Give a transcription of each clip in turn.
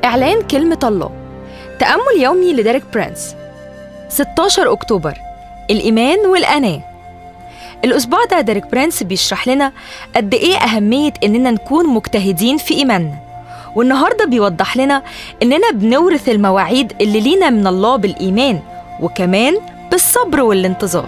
إعلان كلمة الله تأمل يومي لديريك برينس 16 أكتوبر الإيمان والأناة الأسبوع ده ديريك برينس بيشرح لنا قد إيه أهمية إننا نكون مجتهدين في إيماننا والنهاردة بيوضح لنا إننا بنورث المواعيد اللي لينا من الله بالإيمان وكمان بالصبر والانتظار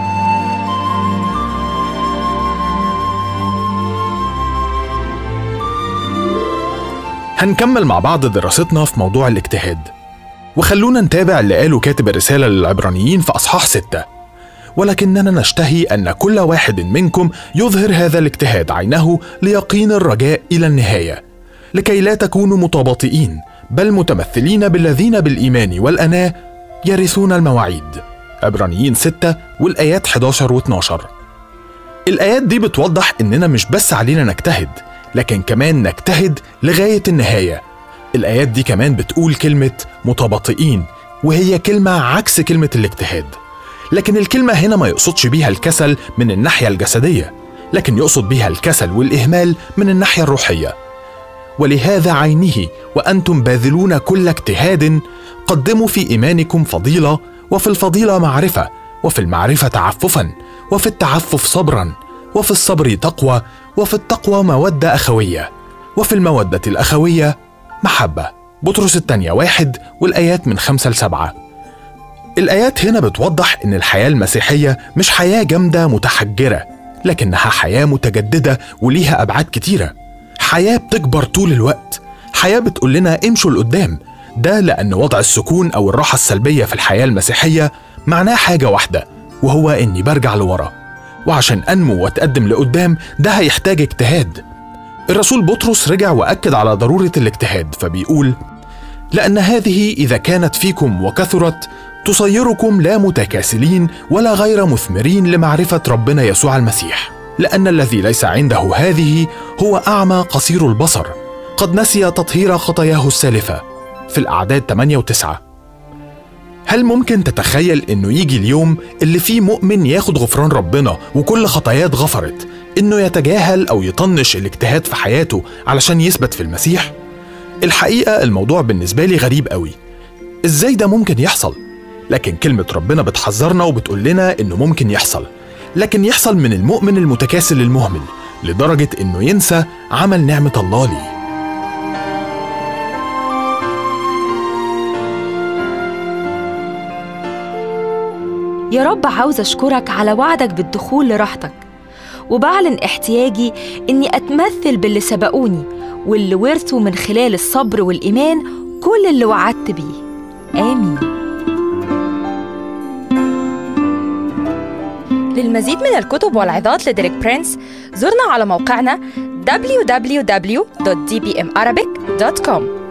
هنكمل مع بعض دراستنا في موضوع الاجتهاد وخلونا نتابع اللي قاله كاتب الرسالة للعبرانيين في أصحاح ستة ولكننا نشتهي أن كل واحد منكم يظهر هذا الاجتهاد عينه ليقين الرجاء إلى النهاية لكي لا تكونوا متباطئين بل متمثلين بالذين بالإيمان والأناة يرثون المواعيد عبرانيين 6 والآيات 11 و 12 الآيات دي بتوضح إننا مش بس علينا نجتهد لكن كمان نجتهد لغاية النهاية الآيات دي كمان بتقول كلمة متباطئين وهي كلمة عكس كلمة الاجتهاد لكن الكلمة هنا ما يقصدش بيها الكسل من الناحية الجسدية لكن يقصد بيها الكسل والإهمال من الناحية الروحية ولهذا عينه وأنتم باذلون كل اجتهاد قدموا في إيمانكم فضيلة وفي الفضيلة معرفة وفي المعرفة تعففا وفي التعفف صبرا وفي الصبر تقوى وفي التقوى مودة أخوية وفي المودة الأخوية محبة بطرس الثانية واحد والآيات من خمسة لسبعة الآيات هنا بتوضح إن الحياة المسيحية مش حياة جامدة متحجرة لكنها حياة متجددة وليها أبعاد كتيرة حياة بتكبر طول الوقت حياة بتقول لنا امشوا لقدام ده لأن وضع السكون أو الراحة السلبية في الحياة المسيحية معناه حاجة واحدة وهو إني برجع لورا وعشان أنمو وأتقدم لقدام ده هيحتاج اجتهاد الرسول بطرس رجع وأكد على ضرورة الاجتهاد فبيقول لأن هذه إذا كانت فيكم وكثرت تصيركم لا متكاسلين ولا غير مثمرين لمعرفة ربنا يسوع المسيح لأن الذي ليس عنده هذه هو أعمى قصير البصر قد نسي تطهير خطاياه السالفة في الأعداد 8 و9 هل ممكن تتخيل انه يجي اليوم اللي فيه مؤمن ياخد غفران ربنا وكل خطاياه اتغفرت انه يتجاهل او يطنش الاجتهاد في حياته علشان يثبت في المسيح الحقيقه الموضوع بالنسبه لي غريب قوي ازاي ده ممكن يحصل لكن كلمه ربنا بتحذرنا وبتقول لنا انه ممكن يحصل لكن يحصل من المؤمن المتكاسل المهمل لدرجه انه ينسى عمل نعمه الله ليه يا رب عاوز أشكرك على وعدك بالدخول لراحتك وبعلن احتياجي إني أتمثل باللي سبقوني واللي ورثوا من خلال الصبر والإيمان كل اللي وعدت بيه آمين للمزيد من الكتب والعظات لديريك برينس زورنا على موقعنا www.dbmarabic.com